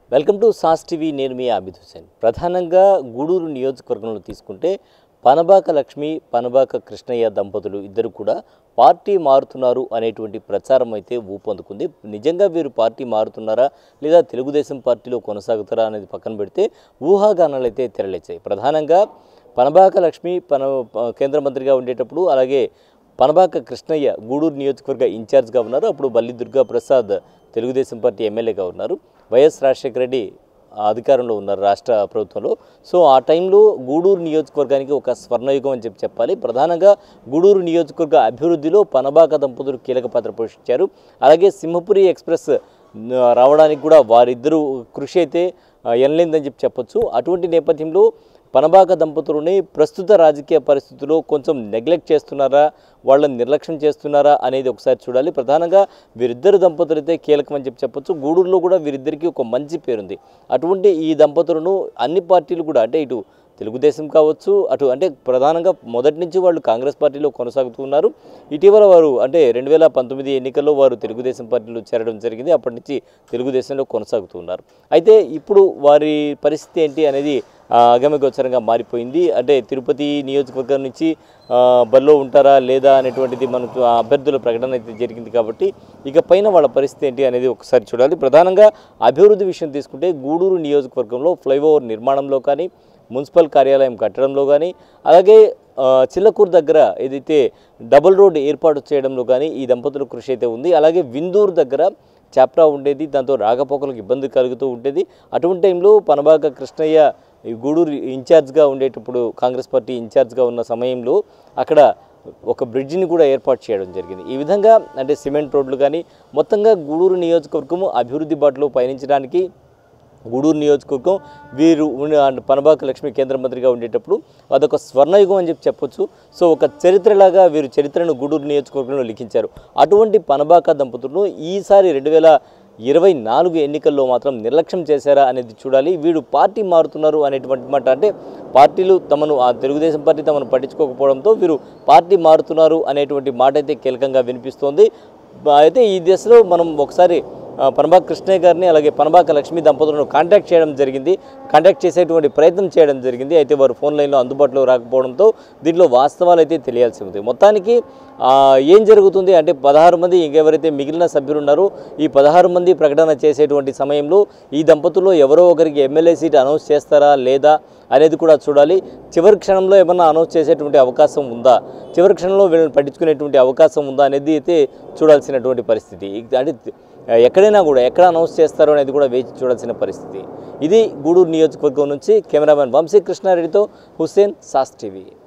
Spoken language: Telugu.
వెల్కమ్ టు సాస్ టీవీ నేను మీ అమిత్ హుసేన్ ప్రధానంగా గూడూరు నియోజకవర్గంలో తీసుకుంటే పనబాక లక్ష్మి పనబాక కృష్ణయ్య దంపతులు ఇద్దరు కూడా పార్టీ మారుతున్నారు అనేటువంటి ప్రచారం అయితే ఊపందుకుంది నిజంగా వీరు పార్టీ మారుతున్నారా లేదా తెలుగుదేశం పార్టీలో కొనసాగుతారా అనేది పక్కన పెడితే ఊహాగానాలు అయితే తెరలేచాయి ప్రధానంగా పనబాక లక్ష్మి పన ప- కేంద్ర మంత్రిగా ఉండేటప్పుడు అలాగే పనబాక కృష్ణయ్య గూడూరు నియోజకవర్గ ఇన్ఛార్జ్గా ఉన్నారు అప్పుడు బల్లి దుర్గా ప్రసాద్ తెలుగుదేశం పార్టీ ఎమ్మెల్యేగా ఉన్నారు వైఎస్ రాజశేఖర రెడ్డి ఆ అధికారంలో ఉన్నారు రాష్ట్ర ప్రభుత్వంలో సో ఆ టైంలో గూడూరు నియోజకవర్గానికి ఒక స్వర్ణయుగం అని చెప్పి చెప్పాలి ప్రధానంగా గూడూరు నియోజకవర్గ అభివృద్ధిలో పనబాక దంపతులు కీలక పాత్ర పోషించారు అలాగే సింహపురి ఎక్స్ప్రెస్ న- రావడానికి కూడా వారిద్దరూ కృషి అయితే ఆ, ఎనలేదని చెప్పి చెప్పొచ్చు అటువంటి నేపథ్యంలో పనబాక దంపతులని ప్రస్తుత రాజకీయ పరిస్థితుల్లో కొంచెం నెగ్లెక్ట్ చేస్తున్నారా వాళ్ళని నిర్లక్ష్యం చేస్తున్నారా అనేది ఒకసారి చూడాలి ప్రధానంగా వీరిద్దరు దంపతులు అయితే కీలకమని చెప్పి చెప్పొచ్చు గూడూరులో కూడా వీరిద్దరికీ ఒక మంచి పేరుంది అటువంటి ఈ దంపతులను అన్ని పార్టీలు కూడా అంటే ఇటు తెలుగుదేశం కావచ్చు అటు అంటే ప్రధానంగా మొదటి నుంచి వాళ్ళు కాంగ్రెస్ పార్టీలో కొనసాగుతూ ఉన్నారు ఇటీవల వారు అంటే రెండు వేల పంతొమ్మిది ఎన్నికల్లో వారు తెలుగుదేశం పార్టీలో చేరడం జరిగింది అప్పటి నుంచి తెలుగుదేశంలో కొనసాగుతూ ఉన్నారు అయితే ఇప్పుడు వారి పరిస్థితి ఏంటి అనేది ఆ, అగమ్యగోచరంగా మారిపోయింది అంటే తిరుపతి నియోజకవర్గం నుంచి ఆ, బరిలో ఉంటారా లేదా అనేటువంటిది మనకు ఆ అభ్యర్థుల ప్రకటన అయితే జరిగింది కాబట్టి ఇక పైన వాళ్ళ పరిస్థితి ఏంటి అనేది ఒకసారి చూడాలి ప్రధానంగా అభివృద్ధి విషయం తీసుకుంటే గూడూరు నియోజకవర్గంలో ఫ్లైఓవర్ నిర్మాణంలో కానీ మున్సిపల్ కార్యాలయం కట్టడంలో కానీ అలాగే ఆ, చిల్లకూరు దగ్గర ఏదైతే డబుల్ రోడ్ ఏర్పాటు చేయడంలో కానీ ఈ దంపతుల కృషి అయితే ఉంది అలాగే విందూరు దగ్గర చాప్టా ఉండేది దాంతో రాకపోకలకు ఇబ్బంది కలుగుతూ ఉండేది అటువంటి టైంలో పనబాక కృష్ణయ్య ఈ గూడూరు ఇన్ఛార్జ్గా ఉండేటప్పుడు కాంగ్రెస్ పార్టీ ఇన్ఛార్జ్గా ఉన్న సమయంలో అక్కడ ఒక బ్రిడ్జిని కూడా ఏర్పాటు చేయడం జరిగింది ఈ విధంగా అంటే సిమెంట్ రోడ్లు కానీ మొత్తంగా గూడూరు నియోజకవర్గము అభివృద్ధి బాటలో పయనించడానికి గూడూరు నియోజకవర్గం వీరు ఉన్న- అండ్ పనబాక లక్ష్మి కేంద్ర మంత్రిగా ఉండేటప్పుడు అదొక స్వర్ణయుగం అని చెప్పి చెప్పొచ్చు సో ఒక చరిత్రలాగా వీరు చరిత్రను గూడూరు నియోజకవర్గంలో లిఖించారు అటువంటి పనబాక దంపతులను ఈసారి రెండు వేల ఇరవై నాలుగు ఎన్నికల్లో మాత్రం నిర్లక్ష్యం చేశారా అనేది చూడాలి వీడు పార్టీ మారుతున్నారు అనేటువంటి మాట అంటే పార్టీలు తమను ఆ తెలుగుదేశం పార్టీ తమను పట్టించుకోకపోవడంతో వీరు పార్టీ మారుతున్నారు అనేటువంటి మాట అయితే కీలకంగా వినిపిస్తోంది అయితే ఈ దశలో మనం ఒకసారి ఆ, పనబాక కృష్ణయ్య గారిని అలాగే పనబాక లక్ష్మీ దంపతులను కాంటాక్ట్ చేయడం జరిగింది కాంటాక్ట్ చేసేటువంటి ప్రయత్నం చేయడం జరిగింది అయితే వారు ఫోన్ లైన్లో అందుబాటులో రాకపోవడంతో దీంట్లో వాస్తవాలు అయితే తెలియాల్సి ఉంది మొత్తానికి ఆ, ఏం జరుగుతుంది అంటే పదహారు మంది ఇంకెవరైతే మిగిలిన సభ్యులు ఉన్నారో ఈ పదహారు మంది ప్రకటన చేసేటువంటి సమయంలో ఈ దంపతుల్లో ఎవరో ఒకరికి ఎమ్మెల్యే సీట్ అనౌన్స్ చేస్తారా లేదా అనేది కూడా చూడాలి చివరి క్షణంలో ఏమన్నా అనౌన్స్ చేసేటువంటి అవకాశం ఉందా చివరి క్షణంలో వీళ్ళని పట్టించుకునేటువంటి అవకాశం ఉందా అనేది అయితే చూడాల్సినటువంటి పరిస్థితి ఇక- అంటే ఎక్కడైనా కూడా ఎక్కడ అనౌన్స్ చేస్తారో అనేది కూడా వేచి చూడాల్సిన పరిస్థితి ఇది గూడూరు నియోజకవర్గం నుంచి కెమెరామెన్ వంశీ కృష్ణారెడ్డితో హుస్సేన్ సాస్ టీవీ